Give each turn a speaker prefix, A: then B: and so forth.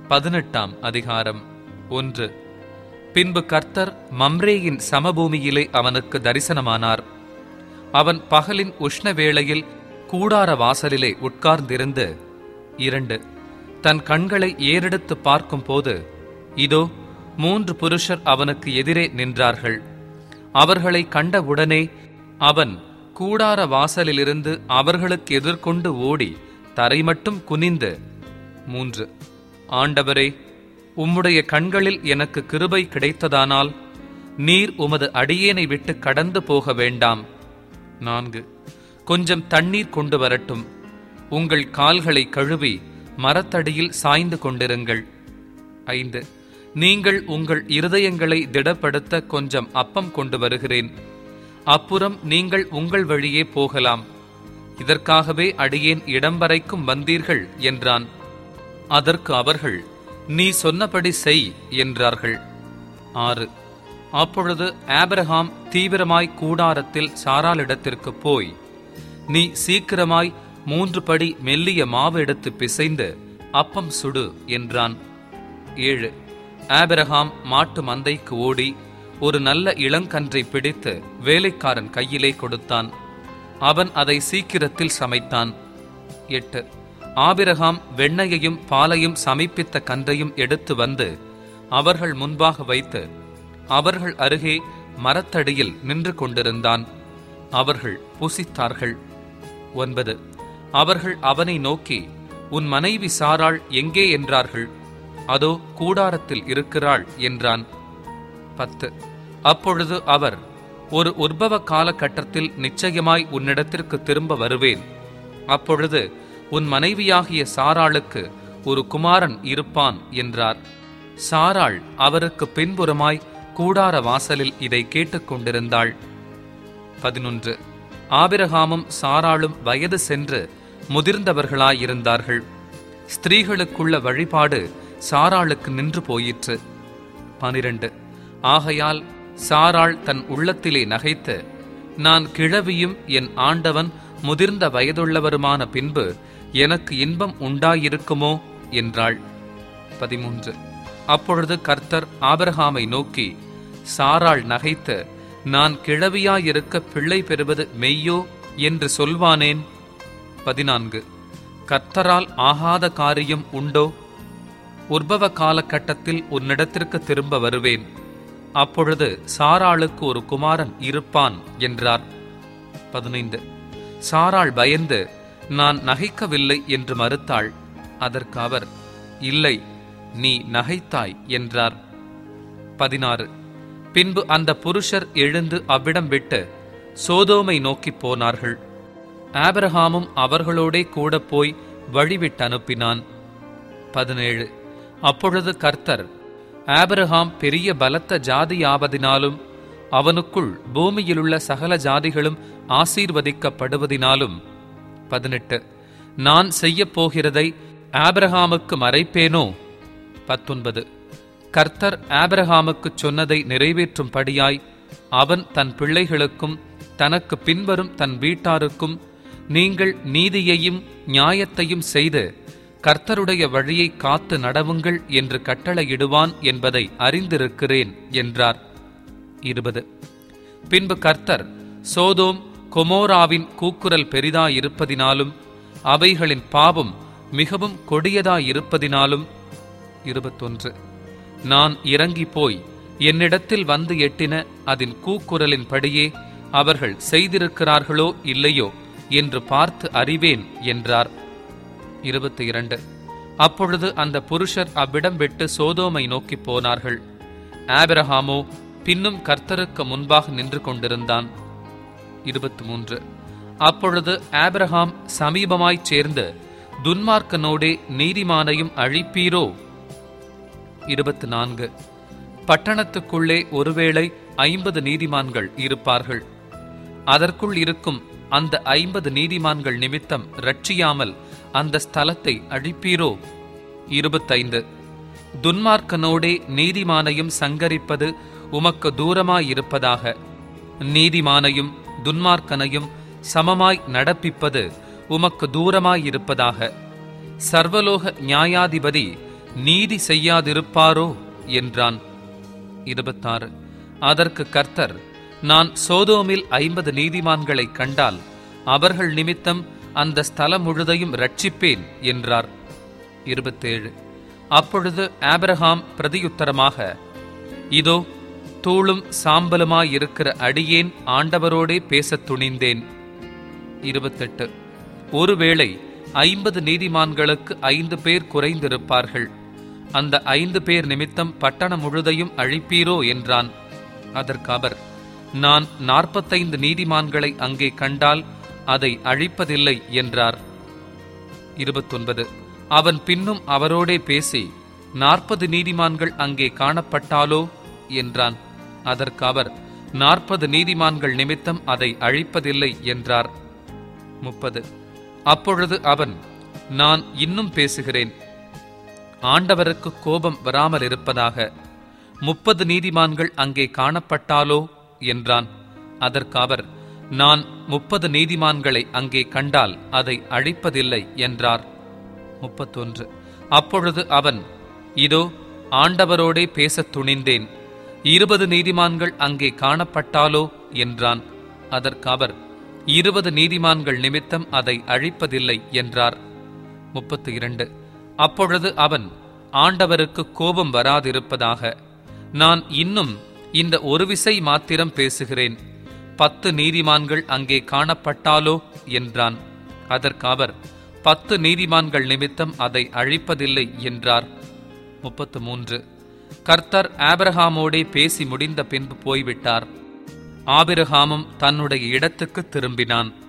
A: பதினெட்டாம் அதிகாரம் ஒன்று பின்பு கர்த்தர் மம்ரேயின் சமபூமியிலே அவனுக்கு தரிசனமானார் அவன் பகலின் உஷ்ண வேளையில் கூடார வாசலிலே உட்கார்ந்திருந்து இரண்டு தன் கண்களை ஏறெடுத்து பார்க்கும்போது இதோ மூன்று புருஷர் அவனுக்கு எதிரே நின்றார்கள் அவர்களை கண்டவுடனே அவன் கூடார வாசலிலிருந்து அவர்களுக்கு எதிர்கொண்டு ஓடி தரை மட்டும் குனிந்து மூன்று ஆண்டவரே உம்முடைய கண்களில் எனக்கு கிருபை கிடைத்ததானால் நீர் உமது அடியேனை விட்டு கடந்து போக வேண்டாம் நான்கு கொஞ்சம் தண்ணீர் கொண்டு வரட்டும் உங்கள் கால்களை கழுவி மரத்தடியில் சாய்ந்து கொண்டிருங்கள் ஐந்து நீங்கள் உங்கள் இருதயங்களை திடப்படுத்த கொஞ்சம் அப்பம் கொண்டு வருகிறேன் அப்புறம் நீங்கள் உங்கள் வழியே போகலாம் இதற்காகவே அடியேன் இடம் வரைக்கும் வந்தீர்கள் என்றான் அதற்கு அவர்கள் நீ சொன்னபடி செய் என்றார்கள் ஆறு அப்பொழுது ஆபிரகாம் தீவிரமாய் கூடாரத்தில் சாராளிடத்திற்கு போய் நீ சீக்கிரமாய் மூன்று படி மெல்லிய மாவு எடுத்து பிசைந்து அப்பம் சுடு என்றான் ஏழு ஆபிரகாம் மாட்டு மந்தைக்கு ஓடி ஒரு நல்ல இளங்கன்றை பிடித்து வேலைக்காரன் கையிலே கொடுத்தான் அவன் அதை சீக்கிரத்தில் சமைத்தான் எட்டு ஆபிரகாம் வெண்ணையையும் பாலையும் சமைப்பித்த கன்றையும் எடுத்து வந்து அவர்கள் முன்பாக வைத்து அவர்கள் அருகே மரத்தடியில் நின்று கொண்டிருந்தான் அவர்கள் புசித்தார்கள் ஒன்பது அவர்கள் அவனை நோக்கி உன் மனைவி சாராள் எங்கே என்றார்கள் அதோ கூடாரத்தில் இருக்கிறாள் என்றான் பத்து அப்பொழுது அவர் ஒரு உற்பவ காலகட்டத்தில் நிச்சயமாய் உன்னிடத்திற்கு திரும்ப வருவேன் அப்பொழுது உன் மனைவியாகிய சாராளுக்கு ஒரு குமாரன் இருப்பான் என்றார் சாராள் அவருக்கு பின்புறமாய் கூடார வாசலில் இதை கேட்டுக்கொண்டிருந்தாள் பதினொன்று ஆபிரகாமும் சாராளும் வயது சென்று முதிர்ந்தவர்களாயிருந்தார்கள் ஸ்திரீகளுக்குள்ள வழிபாடு சாராளுக்கு நின்று போயிற்று பனிரெண்டு ஆகையால் சாராள் தன் உள்ளத்திலே நகைத்து நான் கிழவியும் என் ஆண்டவன் முதிர்ந்த வயதுள்ளவருமான பின்பு எனக்கு இன்பம் உண்டாயிருக்குமோ என்றாள் பதிமூன்று அப்பொழுது கர்த்தர் ஆபிரகாமை நோக்கி சாராள் நகைத்து நான் கிழவியாயிருக்க பிள்ளை பெறுவது மெய்யோ என்று சொல்வானேன் பதினான்கு கர்த்தரால் ஆகாத காரியம் உண்டோ உற்பவ காலகட்டத்தில் உன்னிடத்திற்கு திரும்ப வருவேன் அப்பொழுது சாராளுக்கு ஒரு குமாரன் இருப்பான் என்றார் பதினைந்து சாராள் பயந்து நான் நகைக்கவில்லை என்று மறுத்தாள் அதற்கு அவர் இல்லை நீ நகைத்தாய் என்றார் பதினாறு பின்பு அந்த புருஷர் எழுந்து அவ்விடம் விட்டு சோதோமை நோக்கிப் போனார்கள் ஆபிரகாமும் அவர்களோடே கூட போய் வழிவிட்டு அனுப்பினான் பதினேழு அப்பொழுது கர்த்தர் ஆபிரகாம் பெரிய பலத்த ஜாதியாவதினாலும் அவனுக்குள் பூமியிலுள்ள சகல ஜாதிகளும் ஆசீர்வதிக்கப்படுவதினாலும் பதினெட்டு நான் செய்யப் போகிறதை ஆபிரகாமுக்கு மறைப்பேனோ பத்தொன்பது கர்த்தர் ஆபிரகாமுக்குச் சொன்னதை நிறைவேற்றும்படியாய் அவன் தன் பிள்ளைகளுக்கும் தனக்கு பின்வரும் தன் வீட்டாருக்கும் நீங்கள் நீதியையும் நியாயத்தையும் செய்து கர்த்தருடைய வழியை காத்து நடவுங்கள் என்று கட்டளையிடுவான் என்பதை அறிந்திருக்கிறேன் என்றார் இருபது பின்பு கர்த்தர் சோதோம் கொமோராவின் கூக்குரல் பெரிதாயிருப்பதினாலும் அவைகளின் பாவம் மிகவும் கொடியதாயிருப்பதினாலும் இருபத்தொன்று நான் இறங்கி போய் என்னிடத்தில் வந்து எட்டின அதன் கூக்குரலின் படியே அவர்கள் செய்திருக்கிறார்களோ இல்லையோ என்று பார்த்து அறிவேன் என்றார் இருபத்தி இரண்டு அப்பொழுது அந்த புருஷர் அவ்விடம் விட்டு சோதோமை நோக்கி போனார்கள் ஆபிரஹாமோ பின்னும் கர்த்தருக்கு முன்பாக நின்று கொண்டிருந்தான் இருபத்தி மூன்று அப்பொழுது ஆபிரஹாம் சமீபமாய்ச் சேர்ந்து துன்மார்க்கனோடே நீதிமானையும் அழிப்பீரோ இருபத்தி நான்கு பட்டணத்துக்குள்ளே ஒருவேளை ஐம்பது நீதிமான்கள் இருப்பார்கள் அதற்குள் இருக்கும் அந்த ஐம்பது நீதிமான்கள் நிமித்தம் ரட்சியாமல் அந்த ஸ்தலத்தை அழிப்பீரோ இருபத்தைந்து துன்மார்க்கனோடே நீதிமானையும் சங்கரிப்பது உமக்கு தூரமாயிருப்பதாக நீதிமானையும் துன்மார்க்கனையும் சமமாய் நடப்பிப்பது உமக்கு தூரமாயிருப்பதாக சர்வலோக நியாயாதிபதி நீதி செய்யாதிருப்பாரோ என்றான் இருபத்தாறு அதற்கு கர்த்தர் நான் சோதோமில் ஐம்பது நீதிமான்களை கண்டால் அவர்கள் நிமித்தம் அந்த ஸ்தலம் முழுதையும் ரட்சிப்பேன் என்றார் இருபத்தேழு அப்பொழுது ஆபிரகாம் பிரதியுத்தரமாக இதோ தூளும் சாம்பலுமாயிருக்கிற அடியேன் ஆண்டவரோடே பேசத் துணிந்தேன் இருபத்தெட்டு ஒருவேளை ஐம்பது நீதிமான்களுக்கு ஐந்து பேர் குறைந்திருப்பார்கள் அந்த ஐந்து பேர் நிமித்தம் பட்டணம் முழுதையும் அழிப்பீரோ என்றான் அதற்கு அவர் நான் நாற்பத்தைந்து நீதிமான்களை அங்கே கண்டால் அதை அழிப்பதில்லை என்றார் இருபத்தொன்பது அவன் பின்னும் அவரோடே பேசி நாற்பது நீதிமான்கள் அங்கே காணப்பட்டாலோ என்றான் அதற்கு அவர் நாற்பது நீதிமான்கள் நிமித்தம் அதை அழிப்பதில்லை என்றார் முப்பது அப்பொழுது அவன் நான் இன்னும் பேசுகிறேன் ஆண்டவருக்கு கோபம் வராமல் இருப்பதாக முப்பது நீதிமான்கள் அங்கே காணப்பட்டாலோ என்றான் அதற்கு அவர் நான் முப்பது நீதிமான்களை அங்கே கண்டால் அதை அழிப்பதில்லை என்றார் முப்பத்தொன்று அப்பொழுது அவன் இதோ ஆண்டவரோடே பேசத் துணிந்தேன் இருபது நீதிமான்கள் அங்கே காணப்பட்டாலோ என்றான் அதற்கு அவர் இருபது நீதிமான்கள் நிமித்தம் அதை அழிப்பதில்லை என்றார் முப்பத்து இரண்டு அப்பொழுது அவன் ஆண்டவருக்கு கோபம் வராதிருப்பதாக நான் இன்னும் இந்த ஒரு விசை மாத்திரம் பேசுகிறேன் பத்து நீதிமான்கள் அங்கே காணப்பட்டாலோ என்றான் அதற்கு அவர் பத்து நீதிமான்கள் நிமித்தம் அதை அழிப்பதில்லை என்றார் முப்பத்து மூன்று கர்த்தர் ஆபிரகாமோடே பேசி முடிந்த பின்பு போய்விட்டார் ஆபிரகாமும் தன்னுடைய இடத்துக்கு திரும்பினான்